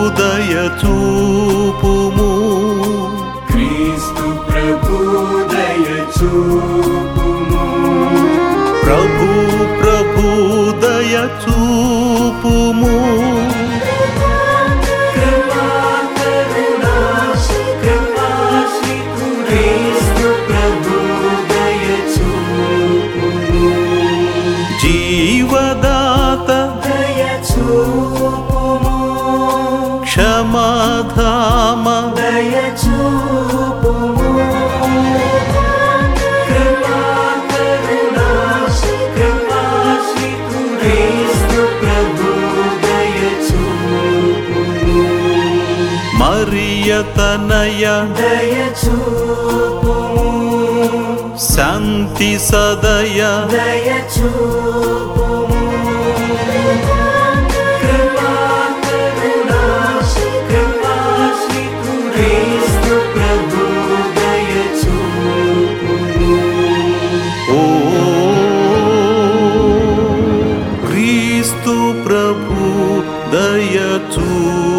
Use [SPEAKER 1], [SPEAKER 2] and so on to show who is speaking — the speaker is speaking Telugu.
[SPEAKER 1] దయచూపుము
[SPEAKER 2] క్రీస్తు ప్రభు దయచూపుము
[SPEAKER 1] ప్రభు ప్రభు దయచూపుము
[SPEAKER 2] కృపా కరుణా కృపాశితు క్రీస్తు ప్రభు దయచూపుము
[SPEAKER 1] జీవదాత
[SPEAKER 2] దయచూపుము
[SPEAKER 1] క్షమాధామ
[SPEAKER 2] దయచూపుము కృపా కరుణా కృపాశితు క్రీస్తు ప్రభు దయచూపుము
[SPEAKER 1] మరియతనయ
[SPEAKER 2] దయచూపుము
[SPEAKER 1] శాంతి సదయ
[SPEAKER 2] దయచూపుము కృపా కరుణా కృపాశితు క్రీస్తు ప్రభు దయచూపుము
[SPEAKER 1] ఓ క్రీస్తు ప్రభు దయచూ